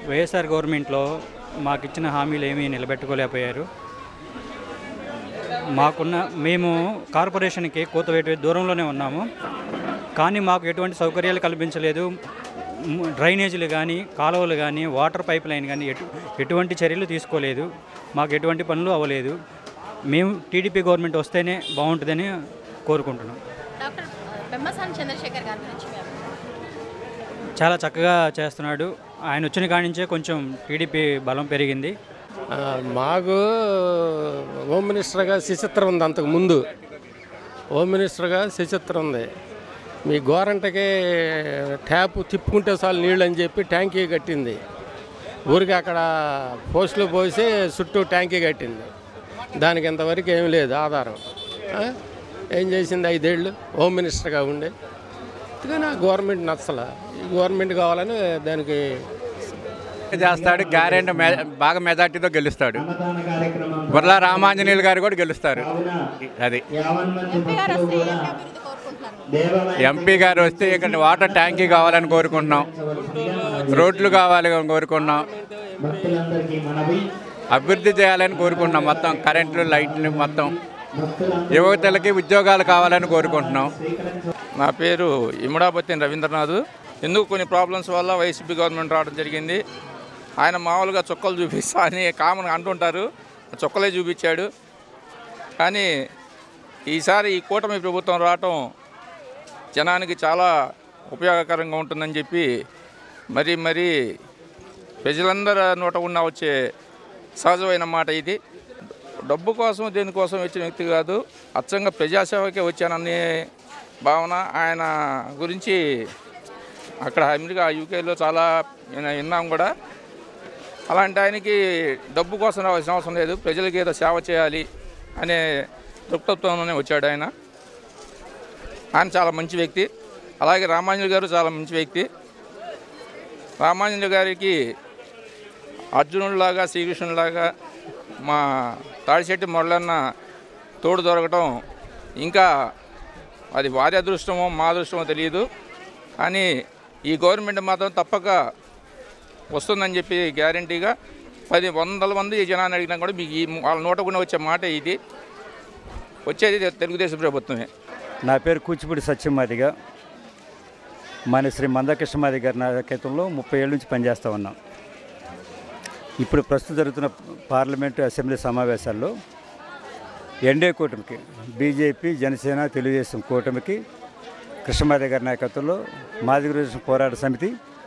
వైఎస్ఆర్ గవర్నమెంట్లో మాకు ఇచ్చిన హామీలు ఏమీ నిలబెట్టుకోలేకపోయారు మాకున్న మేము కార్పొరేషన్కి కూతవేటి దూరంలోనే ఉన్నాము కానీ మాకు ఎటువంటి సౌకర్యాలు కల్పించలేదు మ్, డ్రైనేజీలు కానీ కాలువలు కానీ వాటర్ పైప్ లైన్ కానీ ఎటు ఎటువంటి చర్యలు తీసుకోలేదు మాకు ఎటువంటి పనులు అవ్వలేదు మేము టీడీపీ గవర్నమెంట్ వస్తేనే బాగుంటుందని కోరుకుంటున్నాం డాక్టర్ పెమ్మసాని చంద్రశేఖర్ గారి గురించి మీ అభిప్రాయం? చాలా చక్కగా చేస్తున్నాడు ఆయన వచ్చిన కాడి నుంచే కొంచెం టీడీపీ బలం పెరిగింది ఆ, మాకు హోమ్ మినిస్టర్గా సుచిత్ర ఉంది అంతకు ముందు హోమ్ మినిస్టర్గా సుచిత్ర ఉంది మీ గోరంటకి ట్యాప్ తిప్పుకుంటే చాలు నీళ్ళు అని చెప్పి ట్యాంకీ కట్టింది ఊరికి అక్కడ పోస్టులు పోసి చుట్టూ ట్యాంకీ కట్టింది దానికి ఇంతవరకు ఏం లేదు ఆధారం ఆ? ఏం చేసింది ఐదేళ్ళు హోమ్ మినిస్టర్గా ఉండే అందుకని ఆ గవర్నమెంట్ నచ్చల ఈ గవర్నమెంట్ కావాలని దానికి చేస్తాడు గ్యారెంటీ బాగా మెజార్టీతో గెలుస్తాడు బుర్లా రామాంజనేయులు గారు కూడా గెలుస్తారు అది ఎంపీ గారు వస్తే ఏంటి అభివృద్ధి కోరుకుంటున్నారు ఎంపీ గారు వస్తే ఇక్కడ వాటర్ ట్యాంకీ కావాలని కోరుకుంటున్నాం రోడ్లు కావాలని కోరుకుంటున్నాం అభివృద్ధి చేయాలని కోరుకుంటున్నాం మొత్తం కరెంట్లు లైట్లు మొత్తం యువతలకి ఉద్యోగాలు కావాలని కోరుకుంటున్నాం నా పేరు ఇమడాపతి రవీంద్రనాథ్ ఎందుకు కొన్ని ప్రాబ్లమ్స్ వల్ల వైసీపీ గవర్నమెంట్ రావడం జరిగింది ఆయన మామూలుగా చుక్కలు చూపిస్తా అని కామన్ అంటుంటారు చుక్కలే చూపించాడు కానీ ఈసారి ఈ కూటమి ప్రభుత్వం రావటం జనానికి చాలా ఉపయోగకరంగా ఉంటుందని చెప్పి మరి మరి ప్రజలందరి నోట ఉన్న వచ్చే సహజమైన మాట ఇది డబ్బు కోసం దేనికోసం వచ్చిన వ్యక్తి కాదు అచ్చంగా ప్రజాసేవకే వచ్చాననే భావన ఆయన గురించి అక్కడ అమెరికా యూకేలో చాలా విన- విన్నాం కూడా అలాంటి ఆయనకి డబ్బు కోసం రావాల్సిన అవసరం లేదు ప్రజలకి ఏదో సేవ చేయాలి అనే దృక్పథంలోనే వచ్చాడు ఆయన ఆయన చాలా మంచి వ్యక్తి అలాగే రామాంజలి గారు చాలా మంచి వ్యక్తి రామాంజలి గారికి అర్జునుడిలాగా శ్రీకృష్ణుడిలాగా మా తాడిశెట్టి మొరలన్న తోడు దొరకటం ఇంకా అది వారి అదృష్టమో మా అదృష్టమో తెలియదు కానీ ఈ గవర్నమెంట్ మాత్రం తప్పక వస్తుందని చెప్పి గ్యారంటీగా పది వందల మంది జనాన్ని అడిగినా కూడా మీకు ఈ వాళ్ళ నోట కూడా వచ్చే మాట ఇది వచ్చేది తెలుగుదేశం ప్రభుత్వమే నా పేరు కూచిపూడి సత్యమాదిగా మన శ్రీ మందకృష్ణమాది గారి నాయకత్వంలో ముప్పై ఏళ్ళ నుంచి పనిచేస్తూ ఉన్నాం ఇప్పుడు ప్రస్తుతం జరుగుతున్న పార్లమెంటు అసెంబ్లీ సమావేశాల్లో ఎన్డీఏ కూటమికి బీజేపీ జనసేన తెలుగుదేశం కూటమికి కృష్ణమాది గారి నాయకత్వంలో మాదిగ రిజర్వేషన్ పోరాట సమితి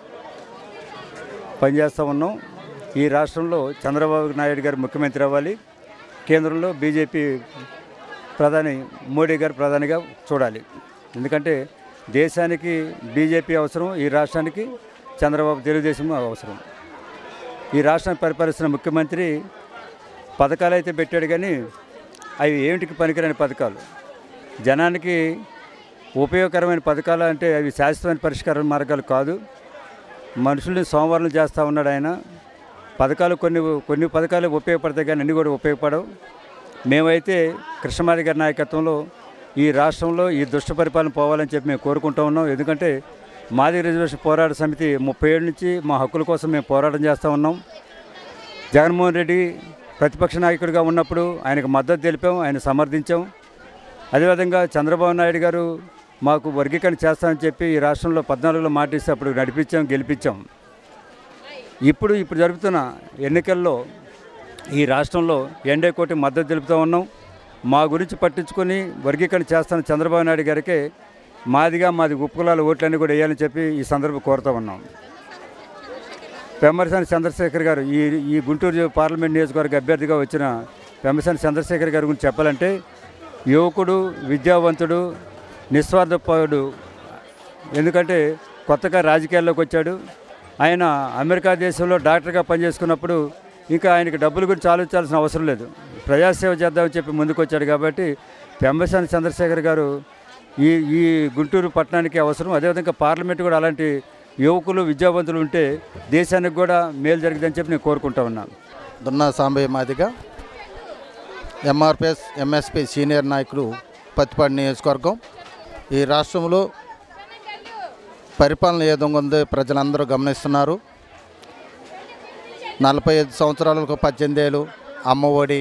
పనిచేస్తూ ఉన్నాం ఈ రాష్ట్రంలో చంద్రబాబు నాయుడు గారు ముఖ్యమంత్రి అవ్వాలి కేంద్రంలో బీజేపీ ప్రధాని మోడీ గారు ప్రధానిగా చూడాలి ఎందుకంటే దేశానికి బీజేపీ అవసరం ఈ రాష్ట్రానికి చంద్రబాబు తెలుగుదేశం అవసరం ఈ రాష్ట్రాన్ని పరిపాలిస్తున్న ముఖ్యమంత్రి పథకాలు అయితే పెట్టాడు కానీ అవి ఏమిటికి పనికిరాని పథకాలు జనానికి ఉపయోగకరమైన పథకాలు అంటే అవి శాశ్వతమైన పరిష్కార మార్గాలు కాదు మనుషుల్ని సోమవారం చేస్తూ ఉన్నాడు ఆయన పథకాలు కొన్ని కొన్ని పథకాలు ఉపయోగపడతాయి కానీ అన్నీ కూడా ఉపయోగపడవు మేమైతే కృష్ణమాది గారి నాయకత్వంలో ఈ రాష్ట్రంలో ఈ దుష్ట పరిపాలన పోవాలని చెప్పి మేము కోరుకుంటూ ఉన్నాం ఎందుకంటే మాది రిజర్వేషన్ పోరాట సమితి ముప్పై ఏళ్ళ నుంచి మా హక్కుల కోసం మేము పోరాటం చేస్తూ ఉన్నాం జగన్మోహన్ రెడ్డి ప్రతిపక్ష నాయకుడిగా ఉన్నప్పుడు ఆయనకు మద్దతు తెలిపాం ఆయన సమర్థించాం అదేవిధంగా చంద్రబాబు నాయుడు గారు మాకు వర్గీకరణ చేస్తామని చెప్పి ఈ రాష్ట్రంలో పద్నాలుగులో మాటిస్తే అప్పుడు నడిపించాం గెలిపించాం ఇప్పుడు ఇప్పుడు జరుగుతున్న ఎన్నికల్లో ఈ రాష్ట్రంలో ఎన్డీ కోటి మద్దతు తెలుపుతూ ఉన్నాం మా గురించి పట్టించుకొని వర్గీకరణ చేస్తాన చంద్రబాబు నాయుడు గారికి మాదిగా మాది ఉపకులాల ఓట్లన్నీ కూడా వేయాలని చెప్పి ఈ సందర్భం కోరుతూ ఉన్నాం పెమ్మరసాని చంద్రశేఖర్ గారు ఈ ఈ గుంటూరు పార్లమెంట్ నియోజకవర్గ అభ్యర్థిగా వచ్చిన పెమ్మరసాని చంద్రశేఖర్ గారి గురించి చెప్పాలంటే యువకుడు విద్యావంతుడు నిస్వార్థపరుడు ఎందుకంటే కొత్తగా రాజకీయాల్లోకి వచ్చాడు ఆయన అమెరికా దేశంలో డాక్టర్గా పనిచేసుకున్నప్పుడు ఇంకా ఆయనకి డబ్బుల గురించి ఆలోచించాల్సిన అవసరం లేదు ప్రజాసేవ చేద్దామని చెప్పి ముందుకు వచ్చాడు కాబట్టి పెంబసాని చంద్రశేఖర్ గారు ఈ ఈ గుంటూరు పట్టణానికి అవసరం అదేవిధంగా పార్లమెంట్ కూడా అలాంటి యువకులు విద్యావంతులు ఉంటే దేశానికి కూడా మేలు జరిగిందని చెప్పి నేను కోరుకుంటా ఉన్నాను Dunna Sambaiah Madiga MRPS MSP senior నాయకులు పత్తిపాడు నియోజకవర్గం ఈ రాష్ట్రంలో పరిపాలన ఏ విధంగా ఉందో ప్రజలందరూ గమనిస్తున్నారు నలభై ఐదు సంవత్సరాలకు పద్దెనిమిది ఏళ్ళు అమ్మఒడి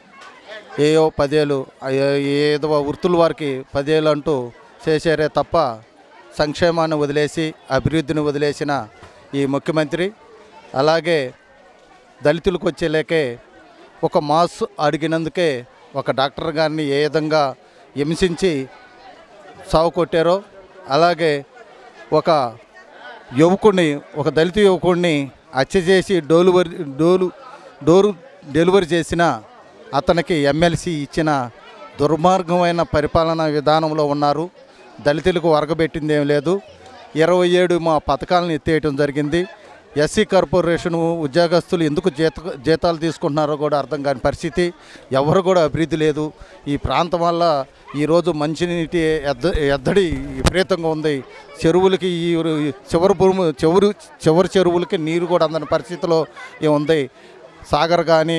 ఏయో పదేళ్ళు ఏ- ఏదో వృత్తుల వారికి పదేళ్ళు అంటూ చేశారే తప్ప సంక్షేమాన్ని వదిలేసి అభివృద్ధిని వదిలేసిన ఈ ముఖ్యమంత్రి అలాగే దళితులకు వచ్చేలేకే ఒక మాస్ అడిగినందుకే ఒక డాక్టర్ గారిని ఏ విధంగా హింసించి సావు కొట్టారో అలాగే ఒక యువకుడిని ఒక దళిత యువకుడిని హత్య చేసి డోలువరి డోలు డోరు డెలివరీ చేసిన అతనికి ఎమ్మెల్సీ ఇచ్చిన దుర్మార్గమైన పరిపాలనా విధానంలో ఉన్నారు దళితులకు వరగబెట్టింది ఏం లేదు ఇరవై ఏడు మా పథకాలను ఎత్తేయటం జరిగింది ఎస్సీ కార్పొరేషన్ ఉద్యోగస్తులు ఎందుకు జీత జీతాలు తీసుకుంటున్నారో కూడా అర్థం కాని పరిస్థితి ఎవరు కూడా అభివృద్ధి లేదు ఈ ప్రాంతం వల్ల ఈరోజు మంచినీటి ఎద్ద ఎద్దడి విపరీతంగా ఉంది చెరువులకి ఈ చివరి భూమి చివరి చివరి చెరువులకి నీరు కూడా అందని పరిస్థితిలో ఏ ఉంది సాగర్ కానీ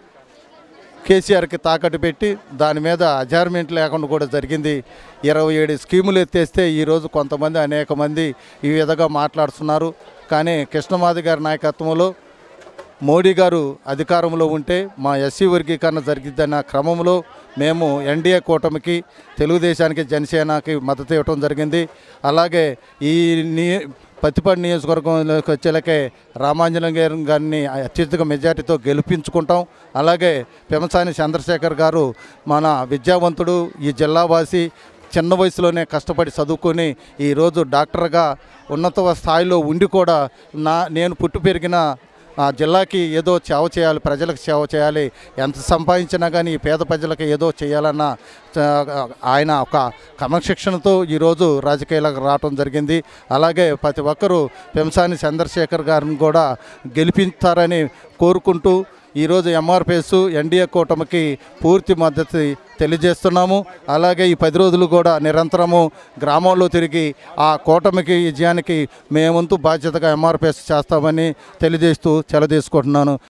కేసీఆర్కి తాకట్టు పెట్టి దాని మీద అజార్మెంట్ లేకుండా కూడా జరిగింది ఇరవై ఏడు స్కీములు ఎత్తేస్తే ఈరోజు కొంతమంది అనేక మంది ఈ విధంగా మాట్లాడుతున్నారు కానీ కృష్ణమాది గారి నాయకత్వంలో మోడీ గారు అధికారంలో ఉంటే మా ఎస్సీ వర్గీకరణ జరిగిద్దన్న క్రమంలో మేము ఎన్డీఏ కూటమికి తెలుగుదేశానికి జనసేనకి మద్దతు ఇవ్వడం జరిగింది అలాగే ఈ నీ పత్తిపాడు నియోజకవర్గంలోకి వచ్చేలకే రామాంజనం గారి గారిని అత్యధిక మెజార్టీతో గెలిపించుకుంటాం అలాగే పెమసాని చంద్రశేఖర్ గారు మన విద్యావంతుడు ఈ జిల్లావాసి చిన్న వయసులోనే కష్టపడి చదువుకొని ఈరోజు డాక్టర్గా ఉన్నత స్థాయిలో ఉండి కూడా నా నేను పుట్టి పెరిగిన ఆ జిల్లాకి ఏదో సేవ చేయాలి ప్రజలకు సేవ చేయాలి ఎంత సంపాదించినా కానీ ఈ పేద ప్రజలకు ఏదో చేయాలన్న ఆ, ఆయన ఒక క్రమశిక్షణతో ఈరోజు రాజకీయాలకు రావటం జరిగింది అలాగే ప్రతి ఒక్కరూ పెంసాని చంద్రశేఖర్ గారిని కూడా గెలిపిస్తారని కోరుకుంటూ ఈరోజు ఎంఆర్పిఎస్ ఎన్డీఏ కూటమికి పూర్తి మద్దతు తెలియజేస్తున్నాము అలాగే ఈ పది రోజులు కూడా నిరంతరము గ్రామంలో తిరిగి ఆ కూటమికి విజయానికి మేమంతు బాధ్యతగా ఎంఆర్పిఎస్ చేస్తామని తెలియజేస్తూ సెలవు తీసుకుంటున్నాను